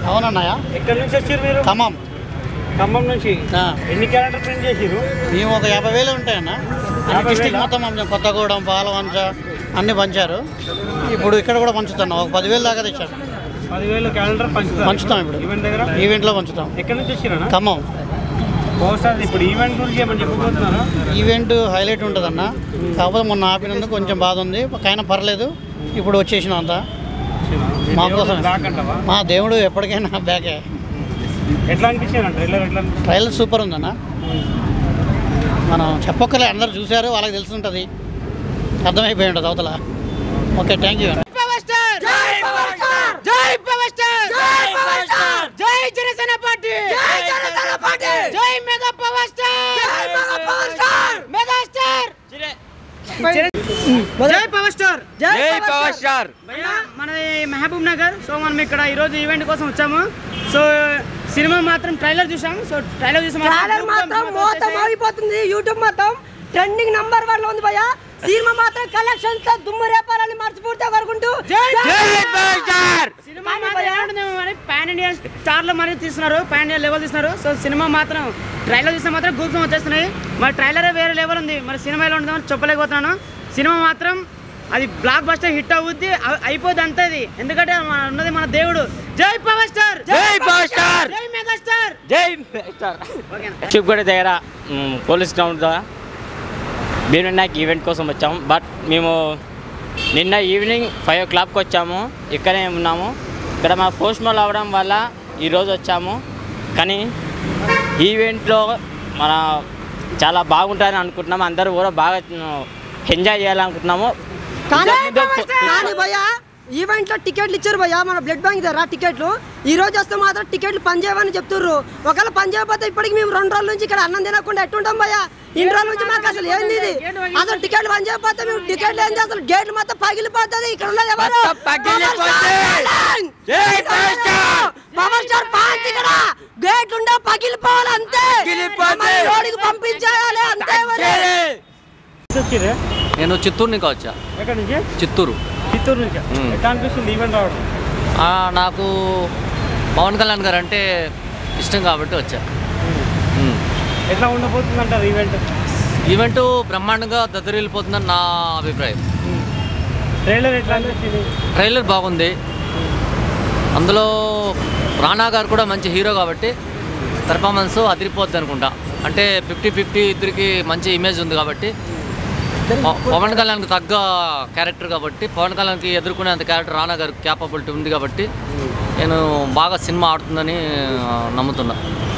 అవునన్నయ్య ఎక్కడి నుంచి వచ్చారు మీరు ఖమ్మం ఖమ్మం నుంచి ఆ. ఎన్ని క్యారెక్టర్ ప్రింట్ చేసిరు మేము ఒక యాభై వేలు ఉంటాయన్న అన్ని యాభై డిస్టిక్ వేలా? మొత్తం పంచాం కొత్తగూడెం పాలవంచ అన్ని పంచారు ఇప్పుడు ఇక్కడ కూడా పంచుతున్నాం ఒక పదివేలు దాకా తెచ్చాం పదివేలు క్యాలెండర్ పంచుతారు పంచుతాం ఇప్పుడు ఈవెంట్ దగ్గర ఈవెంట్లో పంచుతాం ఎక్కడి నుంచి వచ్చిరా ఖమ్మం పోస్టర్ ఇప్పుడు ఈవెంట్ గురించి ఏమని చెప్పబోతున్నారా ఈవెంట్ హైలైట్ ఉంటుందన్న కాకపోతే మొన్న ఆపినందుకు కొంచెం బాధ ఉంది కానీ పర్లేదు ఇప్పుడు వచ్చేసినాం అంతా మా కోసం బ్యాక్ అంటావా మా దేవుడు ఎప్పటికైనా బ్యాకే ఎట్లా అనిపించారు ట్రైలర్ ఎట్లా అనిపించింది? ట్రైలర్ సూపర్ ఉందన్న మనం చెప్పక్కర్లే అందరు చూశారు వాళ్ళకి తెలిసి ఉంటుంది అర్థమైపోయి ఉంటుంది అవతల okay thank you power star జై పవర్ స్టార్ జై పవర్ స్టార్ జై పవర్ స్టార్ జై జనసేన పార్టీ జై జనసేన పార్టీ జై మెగా పవర్ స్టార్ జై mega power star mega star జై పవర్ స్టార్ జై పవర్ స్టార్ మనది మహబూబ్ నగర్ సో మనం ఇక్కడ ఈ రోజు ఈవెంట్ కోసం వచ్చాము సో సినిమా మాత్రం ట్రైలర్ చూసాం సో ట్రైలర్ చూసాం ట్రైలర్ మాత్రం మొత్తం అయిపోతుంది యూట్యూబ్ మొత్తం ట్రెండింగ్ నంబర్ వన్ లో ఉంది భయ సినిమా మాత్రం కలెక్షన్స్ తో దుమ్ము రేపాలని మర్చిపోతే కోరుకుంటూ సినిమా మాత్రం ఎలా ఉంటుందేమో మరి పాన్ ఇండియా స్టార్ లో మరి తీస్తున్నారు పాన్ ఇండియా లెవెల్ తీస్తున్నారు సో సినిమా మాత్రం ట్రైలర్ చూస్తే మాత్రం గూప్సం వచ్చేస్తున్నాయి మరి ట్రైలర్ వేరే లెవెల్ ఉంది మరి సినిమా ఎలా ఉంటుందో చెప్పలేకపోతున్నాను సినిమా మాత్రం అది బ్లాక్ బస్టర్ హిట్ అవుద్ది అ- అయిపోద్ది అంతే ఇది ఎందుకంటే మన- ఉన్నది మన దేవుడు జై పవర్ స్టార్ జై పవర్ స్టార్ జై మెగా స్టార్ జై ఓకేనా చిప్గూడ దగ్గర మ్, పోలీస్ గ్రౌండ్ దగ్గర భీమనాయక్ ఈవెంట్ కోసం వచ్చాము బట్ మేము నిన్న ఈవినింగ్ ఫైవ్ ఓ క్లాక్కి వచ్చాము ఇక్కడే ఉన్నాము ఇక్కడ మా పోస్ట్ మాల్ అవ్వడం వల్ల ఈరోజు వచ్చాము కానీ ఈవెంట్లో మన చాలా బాగుంటుందని అనుకుంటున్నాము అందరూ కూడా బాగా ఎంజాయ్ చేయాలనుకుంటున్నాము కానీ ఇంతకుముందు కానీ భయ ఈవెంట్ లో టికెట్లు ఇచ్చారు భయ మన బ్లడ్ బ్యాంక్ దగ్గర టికెట్లు ఈ రోజు వస్తే మాత్రం టికెట్లు పనిచేయమని చెప్తుర్రు ఒకవేళ పని చేయకపోతే ఇప్పటికి మేము రెండు రోజుల నుంచి ఇక్కడ అన్నం తినకుండా ఎట్టుంటాం భయ ఇన్ని రోజుల నుంచి మాకు అసలు ఏంది ఇది అసలు టికెట్లు పని చేయకపోతే మేము టికెట్లు ఏంది అసలు గేట్లు మొత్తం పగిలిపోతుంది ఇక్కడ ఉన్నది ఎవరు పవర్ స్టార్ ఫ్యాన్స్ ఇక్కడ గేట్ ఉండే పగిలిపోవాలి అంతే మమ్మల్ని రోడ్డుకి పంపించేయాలి అంతే మరి. వచ్చిరే నేను చిత్తూరు నుంచి వచ్చా ఎక్కడి నుంచి చిత్తూరు చిత్తూరు నుంచి మ్మ్. ఎట్లా అనిపిస్తుంది ఈవెంట్ రావడం ఆ, నాకు పవన్ కళ్యాణ్ గారు అంటే ఇష్టం కాబట్టి వచ్చా మ్మ్. ఎట్లా ఉండబోతుంది అంటారు ఈవెంట్ ఈవెంట్ బ్రహ్మాండంగా దద్దరిల్లిపోతుందని నా అభిప్రాయం ట్రైలర్ ఎట్లా అనిపించింది ట్రైలర్ బాగుంది అందులో రానా గారు కూడా మంచి హీరో కాబట్టి పెర్ఫార్మెన్స్ అదిరిపోద్ది అనుకుంటా అంటే ఫిఫ్టీ ఫిఫ్టీ ఇద్దరికి మంచి ఇమేజ్ ఉంది కాబట్టి ప- పవన్ కళ్యాణ్కి తగ్గ క్యారెక్టర్ కాబట్టి పవన్ కళ్యాణ్కి ఎదుర్కొనేంత క్యారెక్టర్ రానా గారికి క్యాపబిలిటీ ఉంది కాబట్టి నేను బాగా సినిమా ఆడుతుందని ఆ, నమ్ముతున్నా